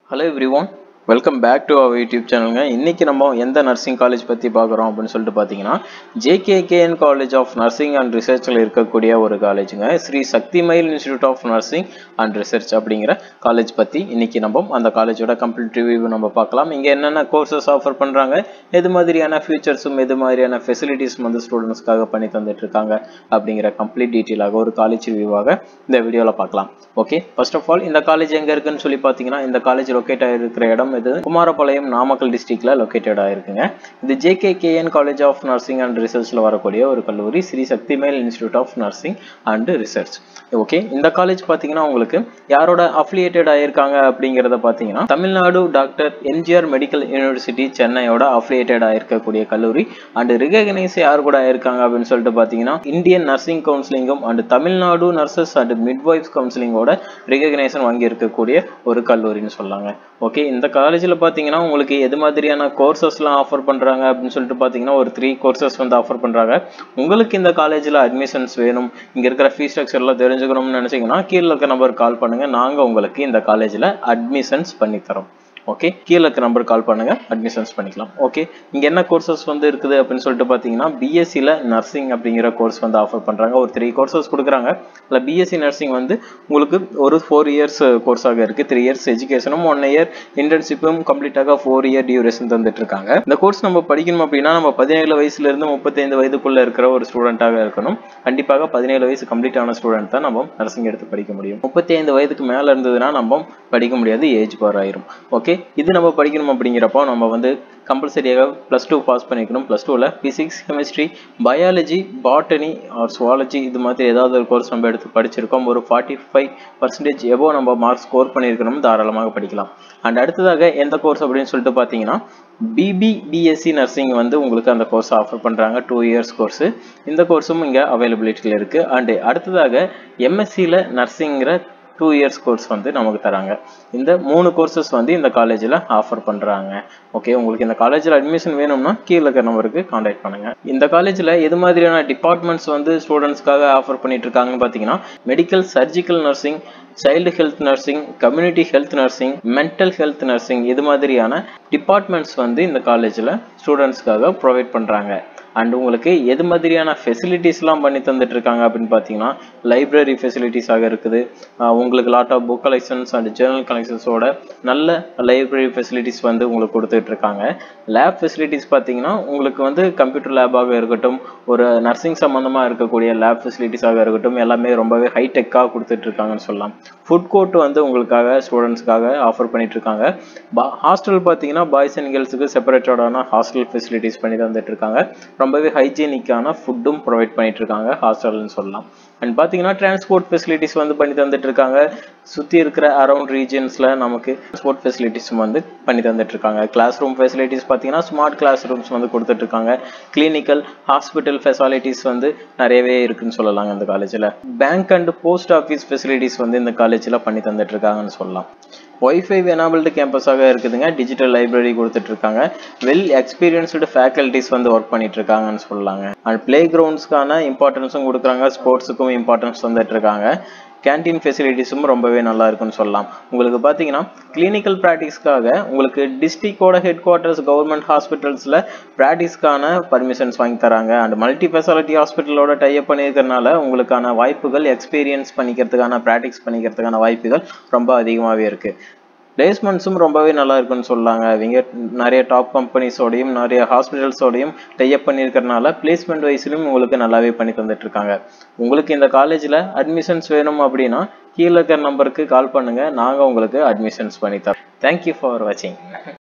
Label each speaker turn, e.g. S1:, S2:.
S1: hello every one welcome back to our YouTube சேனலுங்க இன்றைக்கி நம்ம எந்த நர்சிங் காலேஜ் பற்றி பார்க்குறோம் அப்படின்னு சொல்லிட்டு பார்த்தீங்கன்னா JKKN college of nursing and ரிசர்ச்சில் இருக்கக்கூடிய ஒரு காலேஜுங்க Sri Sakthi Mayil institute of nursing and research அப்படிங்கிற காலேஜ் பற்றி இன்றைக்கி நம்ம அந்த காலேஜோட கம்ப்ளீட் ரிவ்யூ நம்ம பார்க்கலாம் இங்கே என்னென்ன கோர்சஸ் ஆஃபர் பண்ணுறாங்க எது மாதிரியான ஃபியூச்சர்ஸும் எது மாதிரியான ஃபெசிலிட்டிஸும் வந்து ஸ்டூடெண்ட்ஸ்க்காக பண்ணி தந்துட்டு இருக்காங்க அப்படிங்கிற கம்ப்ளீட் டீட்டெயிலாக ஒரு காலேஜ் ரிவ்யூவாக இந்த வீடியோவில் பார்க்கலாம் ஓகே ஃபர்ஸ்ட் ஆஃப் ஆல் இந்த காலேஜ் எங்கே இருக்குன்னு சொல்லி பார்த்தீங்கன்னா இந்த காலேஜ் லொக்கேட் ஆகிருக்கிற இடம் இது குமாரபாளையம் நாமக்கல் டிஸ்ட்ரிக்ட்ல லொக்கேட்டட் ஆயிருக்குங்க இது JKKN college of nursing and ரிசர்ச்ல வரக்கூடிய ஒரு கல்லூரி Sri Sakthimel institute of nursing and research okay இந்த காலேஜ் பார்த்தீங்கன்னா உங்களுக்கு யாரோட அஃபிலியேட்டட் ஆயிருக்காங்க அப்படிங்கிறத பார்த்தீங்கன்னா Tamil Nadu doctor MGR medical university சென்னையோட அஃபிலியேட்டட் ஆயிருக்கக்கூடிய கல்லூரி அண்ட் ரிகனைஸ் யார் கூட ஆயிருக்காங்க அப்படின்னு சொல்லிட்டு பார்த்தீங்கன்னா இந்தியன் நர்சிங் கவுன்சிலிங்கும் and Tamil Nadu nurses and midwives கவுன்சிலிங்கோட ரிகக்னேஷன் வாங்கி இருக்கக்கூடிய ஒரு கல்லூரின்னு சொல்லாங்க ஓகே இந்த காலேஜில் பார்த்தீங்கன்னா உங்களுக்கு எது மாதிரியான கோர்சஸ்லாம் ஆஃபர் பண்ணுறாங்க அப்படின்னு சொல்லிட்டு பார்த்தீங்கன்னா ஒரு த்ரீ கோர்சஸ் வந்து ஆஃபர் பண்ணுறாங்க உங்களுக்கு இந்த காலேஜில் அட்மிஷன்ஸ் வேணும் இங்கே இருக்கிற ஃபீஸ் ஸ்ட்ரக்சர்லாம் தெரிஞ்சுக்கணும்னு நினச்சிங்கன்னா கீழே இருக்க நம்பர் கால் பண்ணுங்கள் நாங்கள் உங்களுக்கு இந்த காலேஜில் அட்மிஷன்ஸ் பண்ணித்தரோம் ஓகே கீழே இருக்க நம்பர் கால் பண்ணுங்க அட்மிஷன்ஸ் பண்ணிக்கலாம் ஓகே இங்கே என்ன கோர்சஸ் வந்து இருக்குது அப்படின்னு சொல்லிட்டு பார்த்தீங்கன்னா பிஎஸ்சியில் நர்சிங் அப்படிங்கிற கோர்ஸ் வந்து ஆஃபர் பண்ணுறாங்க ஒரு த்ரீ கோர்சஸ் கொடுக்குறாங்க இல்லை பிஎஸ்சி நர்சிங் வந்து உங்களுக்கு ஒரு ஃபோர் இயர்ஸ் கோர்ஸாக இருக்குது த்ரீ இயர்ஸ் எஜுகேஷனும் ஒன் இயர் இன்டர்ன்ஷிப்பும் கம்ப்ளீட்டாக ஃபோர் இயர் டியூரேஷன் தந்துட்டு இருக்காங்க இந்த கோர்ஸ் நம்ம படிக்கணும் அப்படின்னா நம்ம பதினேழு வயசுலேருந்து முப்பத்தைந்து வயதுக்குள்ளே இருக்கிற ஒரு ஸ்டூடெண்ட்டாக இருக்கணும் கண்டிப்பாக பதினேழு வயசு கம்ப்ளீட் ஆன ஸ்டூடெண்ட் தான் நம்ம நர்சிங் எடுத்து படிக்க முடியும் முப்பத்தி ஐந்து வயதுக்கு மேலே இருந்ததுன்னா நம்ம படிக்க முடியாது ஏஜ் பார் ஆயிரும் ஓகே இது நம்ம படிக்கணும் அப்படிங்கிறப்போ நம்ம வந்து கம்பல்சரியாக ப்ளஸ் டூ பாஸ் பண்ணிக்கணும் ப்ளஸ் டூவில் physics chemistry biology botany or zoology இது மாதிரி ஏதாவது ஒரு கோர்ஸ் நம்ம எடுத்து படிச்சிருக்கோம் ஒரு ஃபார்ட்டி ஃபைவ் பர்சன்டேஜ் எபோ நம்ம மார்க் ஸ்கோர் பண்ணியிருக்கணும் தாராளமாக படிக்கலாம் அண்ட் அடுத்ததாக எந்த கோர்ஸ் அப்படின்னு சொல்லிட்டு பார்த்தீங்கன்னா பிபி பிஎஸ்சி நர்சிங் வந்து உங்களுக்கு அந்த கோர்ஸ் ஆஃபர் பண்ணுறாங்க டூ இயர்ஸ் கோர்ஸு இந்த கோர்ஸும் இங்கே அவைலபிலிட்டியில் இருக்குது அண்டு அடுத்ததாக எம்எஸ்சியில் நர்சிங்கிற டூ இயர்ஸ் கோர்ஸ் வந்து நமக்கு தராங்க இந்த மூணு கோர்சஸ் வந்து இந்த காலேஜில் ஆஃபர் பண்ணுறாங்க ஓகே உங்களுக்கு இந்த காலேஜில் அட்மிஷன் வேணும்னா கீழே இருக்க நம்பருக்கு காண்டாக்ட் பண்ணுங்க இந்த காலேஜில் எது மாதிரியான டிபார்ட்மெண்ட்ஸ் வந்து ஸ்டூடெண்ட்ஸ்க்காக ஆஃபர் பண்ணிட்டு இருக்காங்கன்னு பார்த்தீங்கன்னா medical surgical nursing child health nursing community health nursing mental health nursing இது மாதிரியான டிபார்ட்மெண்ட்ஸ் வந்து இந்த காலேஜில் ஸ்டூடெண்ட்ஸ்க்காக ப்ரொவைட் பண்ணுறாங்க அண்ட் உங்களுக்கு எது மாதிரியான ஃபெசிலிட்டிஸ்லாம் பண்ணி தந்துட்டு இருக்காங்க அப்படின்னு பார்த்தீங்கன்னா லைப்ரரி ஃபெசிலிட்டிஸாக இருக்குது உங்களுக்கு lot of book collections and journal கலெக்ஷன்ஸோட நல்ல லைப்ரரி ஃபெசிலிட்டிஸ் வந்து உங்களுக்கு கொடுத்துட்டு இருக்காங்க லேப் ஃபெசிலிட்டிஸ் பார்த்தீங்கன்னா உங்களுக்கு வந்து கம்ப்யூட்டர் லேபாக இருக்கட்டும் ஒரு நர்சிங் சம்மந்தமாக இருக்கக்கூடிய லேப் ஃபெசிலிட்டிஸாக இருக்கட்டும் எல்லாமே ரொம்பவே ஹைடெக்காக கொடுத்துட்டு இருக்காங்கன்னு சொல்லலாம் ஃபுட் கோர்ட் வந்து உங்களுக்காக ஸ்டூடெண்ட்ஸ்க்காக ஆஃபர் பண்ணிட்டு இருக்காங்க ஹாஸ்டல் பார்த்தீங்கன்னா பாய்ஸ் அண்ட் கேர்ள்ஸுக்கு செப்பரேட்டடான ஹாஸ்டல் ஃபெசிலிட்டிஸ் பண்ணி தந்துட்டு இருக்காங்க ரொம்பவே ஹைஜீனிக்கான ஃபுட்டும் ப்ரொவைட் பண்ணிட்டு இருக்காங்க ஹாஸ்டல்னு சொல்லலாம் அண்ட் பார்த்தீங்கன்னா டிரான்ஸ்போர்ட் ஃபெசிலிட்டிஸ் வந்து பண்ணி தந்துட்டு இருக்காங்க சுற்றி இருக்கிற அரௌண்ட் ரீஜன்ஸில் நமக்கு ஸ்போர்ட் ஃபெசிலிட்டிஸும் வந்து பண்ணி தந்துட்டு இருக்காங்க கிளாஸ் ரூம் ஃபெசிலிட்டிஸ் பார்த்தீங்கன்னா ஸ்மார்ட் கிளாஸ் ரூம்ஸ் வந்து கொடுத்துட்டு இருக்காங்க கிளினிக்கல் ஹாஸ்பிட்டல் ஃபெசிலிட்டிஸ் வந்து நிறையவே இருக்குன்னு சொல்லலாங்க இந்த காலேஜில் bank and post office facilities வந்து இந்த காலேஜில் பண்ணி தந்துட்டு இருக்காங்கன்னு சொல்லலாம் ஒய்ஃபை எனபிள்டு கேம்பஸாக இருக்குதுங்க டிஜிட்டல் லைப்ரரி கொடுத்துட்டு இருக்காங்க வெல் எக்ஸ்பீரியன்ஸ்டு ஃபேக்கல்டிஸ் வந்து ஒர்க் பண்ணிட்டு இருக்காங்கன்னு சொல்லலாங்க அண்ட் பிளே கிரவுண்ட்ஸ்க்கான இம்பார்ட்டன்ஸும் கொடுக்குறாங்க ஸ்போர்ட்ஸுக்கும் இம்பார்ட்டன்ஸ் தந்துட்டு இருக்காங்க கேன்டீன் ஃபெசிலிட்டிஸும் ரொம்பவே நல்லா இருக்குன்னு சொல்லலாம் உங்களுக்கு பார்த்தீங்கன்னா கிளினிக்கல் ப்ராக்டிஸ்க்காக உங்களுக்கு டிஸ்ட்ரிக்டோட ஹெட் குவார்ட்டர்ஸ் கவர்மெண்ட் ஹாஸ்பிட்டல்ஸில் ப்ராக்டிஸ்க்கான பர்மிஷன்ஸ் வாங்கி தராங்க அண்ட் மல்டி ஸ்பெஷாலிட்டி ஹாஸ்பிட்டலோட டைப் பண்ணியிருக்கிறனால உங்களுக்கான வாய்ப்புகள் எக்ஸ்பீரியன்ஸ் பண்ணிக்கிறதுக்கான ப்ராக்டிஸ் பண்ணிக்கிறதுக்கான வாய்ப்புகள் ரொம்ப அதிகமாகவே இருக்குது பிளேஸ்மெண்ட்ஸும் ரொம்பவே நல்லா இருக்குன்னு சொல்லாங்க இவங்க நிறைய டாப் கம்பெனிஸோடையும் நிறைய ஹாஸ்பிட்டல்ஸோடையும் டைப் பண்ணியிருக்கிறனால பிளேஸ்மெண்ட் வைஸ்லையும் உங்களுக்கு நல்லாவே பண்ணி தந்துட்டு இருக்காங்க உங்களுக்கு இந்த காலேஜில் அட்மிஷன்ஸ் வேணும் அப்படின்னா கீழே இருக்கிற நம்பருக்கு கால் பண்ணுங்கள் நாங்கள் உங்களுக்கு அட்மிஷன்ஸ் பண்ணி தரோம் தேங்க்யூ ஃபார் வாட்சிங்